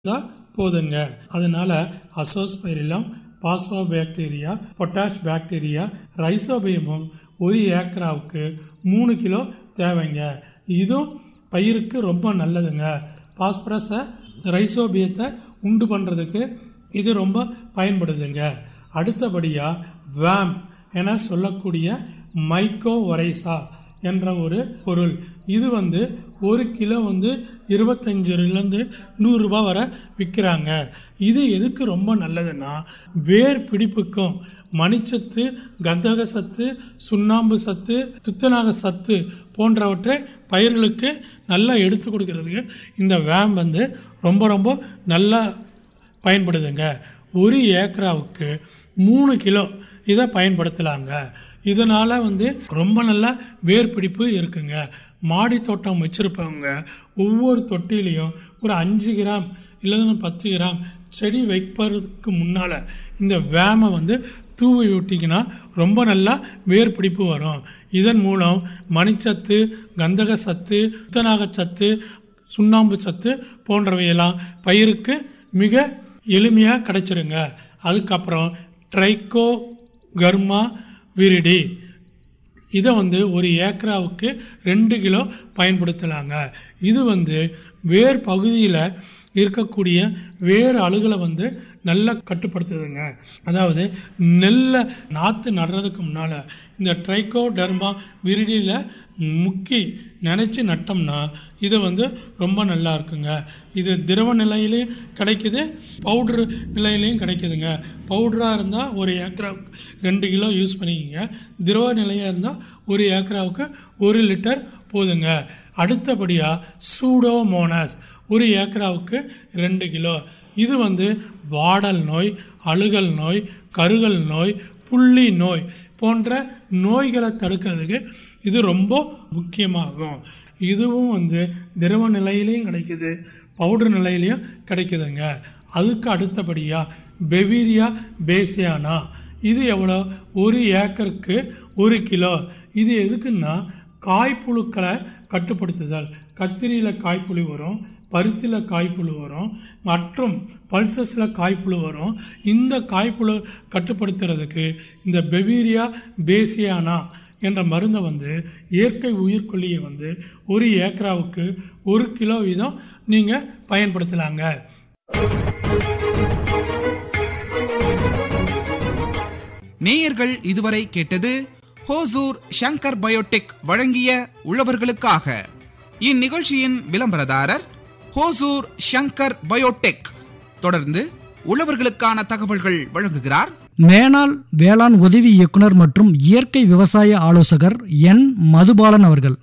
தான் போதுங்க அதனால அசோஸ்பைரிலம் பாஸ்போபாக்டீரியா பொட்டாஷ் பாக்டீரியா ரைசோபியமும் ஒரு ஏக்கராவுக்கு மூணு கிலோ தேவைங்க இதுவும் பயிருக்கு ரொம்ப நல்லதுங்க பாஸ்பரஸை ரைசோபியத்தை உண்டு பண்ணுறதுக்கு இது ரொம்ப பயன்படுதுங்க அடுத்தபடியாக வேம் என சொல்லக்கூடிய மைக்கோ ஒரைசா என்ற ஒரு பொருள் இது வந்து ஒரு கிலோ வந்து இருபத்தஞ்சிலிருந்து நூறுரூபா வரை விற்கிறாங்க இது எதுக்கு ரொம்ப நல்லதுன்னா வேர் பிடிப்புக்கும் மணிச்சத்து கந்தக சத்து சுண்ணாம்பு சத்து துத்தநாக சத்து போன்றவற்றை பயிர்களுக்கு நல்லா எடுத்து கொடுக்கறதுக்கு இந்த வேம் வந்து ரொம்ப ரொம்ப நல்லா பயன்படுதுங்க ஒரு ஏக்கராவுக்கு மூணு கிலோ இதை பயன்படுத்தலாங்க இதனால் வந்து ரொம்ப நல்ல வேர் பிடிப்பு இருக்குங்க மாடி தோட்டம் வச்சுருப்பவங்க ஒவ்வொரு தொட்டிலையும் ஒரு அஞ்சு கிராம் இல்லைன்னா பத்து கிராம் செடி வைப்பதற்கு முன்னால் இந்த வேமை வந்து தூவி விட்டிங்கன்னா ரொம்ப நல்லா வேர் பிடிப்பு வரும் இதன் மூலம் மணிச்சத்து கந்தக சத்து துத்தநாக சத்து சுண்ணாம்பு சத்து போன்றவையெல்லாம் பயிருக்கு மிக எளிமையாக கிடைச்சிருங்க அதுக்கப்புறம் ட்ரைகோ கர்மா விரிடி இதை வந்து ஒரு ஏக்கராவுக்கு ரெண்டு கிலோ பயன்படுத்தலாங்க இது வந்து வேர் பகுதியில் இருக்கக்கூடிய வேறு அழுகலை வந்து நல்லா கட்டுப்படுத்துதுங்க அதாவது நெல்லை நாற்று நடுறதுக்கு முன்னால் இந்த ட்ரைகோடர்மா விரிடியில் முக்கி நினச்சி நட்டோம்னா இது வந்து ரொம்ப நல்லா இருக்குங்க இது திரவ நிலையிலையும் கிடைக்குது பவுட்ரு நிலையிலையும் கிடைக்குதுங்க பவுடராக இருந்தால் ஒரு ஏக்கராவுக்கு ரெண்டு கிலோ யூஸ் பண்ணிக்கோங்க திரவ நிலையாக இருந்தால் ஒரு ஏக்கராவுக்கு ஒரு லிட்டர் போதுங்க அடுத்தபடியாக சூடோமோனாஸ் ஒரு ஏக்கராவுக்கு ரெண்டு கிலோ இது வந்து வாடல் நோய் அழுகல் நோய் கருகல் நோய் புள்ளி நோய் போன்ற நோய்களை தடுக்கிறதுக்கு இது ரொம்ப முக்கியமாகும் இதுவும் வந்து திரவ நிலையிலையும் கிடைக்குது பவுடர் நிலையிலையும் கிடைக்குதுங்க அதுக்கு அடுத்தபடியாக பெவிரியா பேசியானா இது எவ்வளோ ஒரு ஏக்கருக்கு ஒரு கிலோ இது எதுக்குன்னா காய்ப்புழுக்களை கட்டுப்படுத்துதல் கத்திரியில் காய்ப்புழு வரும் பருத்தியில் காய்ப்புழு வரும் மற்றும் பல்சஸில் காய்ப்புழு வரும் இந்த காய்ப்புழு கட்டுப்படுத்துறதுக்கு இந்த பெவீரியா பேசியானா என்ற மருந்தை வந்து இயற்கை உயிர்கொல்லியை வந்து ஒரு ஏக்கராவுக்கு ஒரு கிலோ வீதம் நீங்கள் பயன்படுத்தலாங்க நேயர்கள் இதுவரை கேட்டது ஹோசூர் ஷங்கர் பயோடெக் வழங்கிய உழவர்களுக்காக இந்நிகழ்ச்சியின் விளம்பரதாரர் ஹோசூர் ஷங்கர் பயோடெக் தொடர்ந்து உழவர்களுக்கான தகவல்கள் வழங்குகிறார் மேனாள் வேளாண் உதவி இயக்குனர் மற்றும் இயற்கை விவசாய ஆலோசகர் என் மதுபாலன் அவர்கள்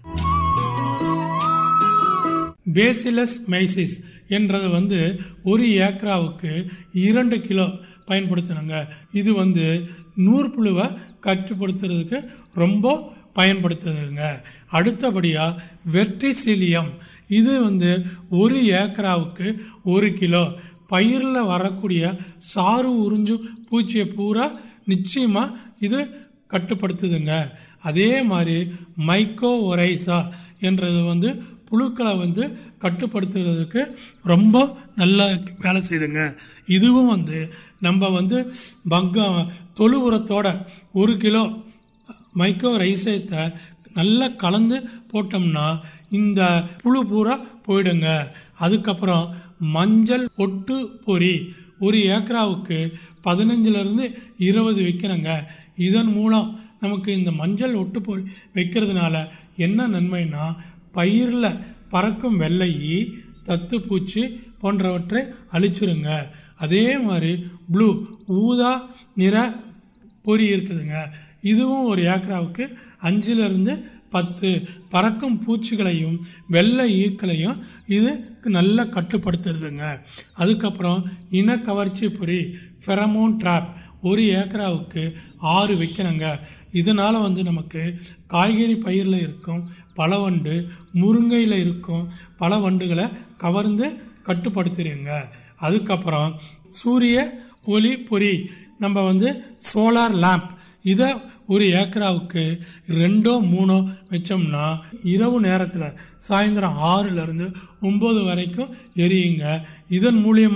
பேசிலஸ் மைசிஸ் என்றது வந்து ஒரு ஏக்கராவுக்கு இரண்டு கிலோ பயன்படுத்தணுங்க இது வந்து நூற்புழுவை கட்டுப்படுத்துறதுக்கு ரொம்ப பயன்படுத்துதுங்க அடுத்தபடியாக வெர்டிசிலியம் இது வந்து ஒரு ஏக்கராவுக்கு ஒரு கிலோ பயிரில் வரக்கூடிய சாறு உறிஞ்சு பூச்சியை பூரா நிச்சயமாக இது கட்டுப்படுத்துதுங்க அதே மாதிரி மைக்கோ ஒரைசா என்றது வந்து புழுக்களை வந்து கட்டுப்படுத்துறதுக்கு ரொம்ப நல்ல வேலை செய்யுதுங்க இதுவும் வந்து நம்ம வந்து பங்க தொழு உரத்தோட ஒரு கிலோ மைக்கோ ரைசத்தை நல்லா கலந்து போட்டோம்னா இந்த புழு பூரா போயிடுங்க அதுக்கப்புறம் மஞ்சள் ஒட்டு பொறி ஒரு ஏக்கராவுக்கு பதினஞ்சுலேருந்து இருபது விற்கிறேங்க இதன் மூலம் நமக்கு இந்த மஞ்சள் ஒட்டு பொறி வைக்கிறதுனால என்ன நன்மைனா பயிரில் பறக்கும் வெள்ளை ஈ தத்துப்பூச்சி போன்றவற்றை அழிச்சிருங்க அதே மாதிரி ப்ளூ ஊதா நிற பொறி இருக்குதுங்க இதுவும் ஒரு ஏக்கராவுக்கு அஞ்சுலேருந்து பத்து பறக்கும் பூச்சிகளையும் வெள்ளை ஈக்களையும் இது நல்லா கட்டுப்படுத்துறதுங்க அதுக்கப்புறம் இன கவர்ச்சி பொறி ஃபெரமோன் ட்ராப் ஒரு ஏக்கராவுக்கு ஆறு வைக்கணுங்க இதனால் வந்து நமக்கு காய்கறி பயிரில் இருக்கும் பழவண்டு முருங்கையில் இருக்கும் பல வண்டுகளை கவர்ந்து கட்டுப்படுத்திடுங்க அதுக்கப்புறம் சூரிய ஒளி பொறி நம்ம வந்து சோலார் லேம்ப் இதை ஒரு ஏக்கராவுக்கு ரெண்டோ மூணோ வச்சோம்னா இரவு நேரத்தில் சாயந்தரம் ஆறுலேருந்து ஒம்பது வரைக்கும் எரியுங்க இதன் மூலியமாக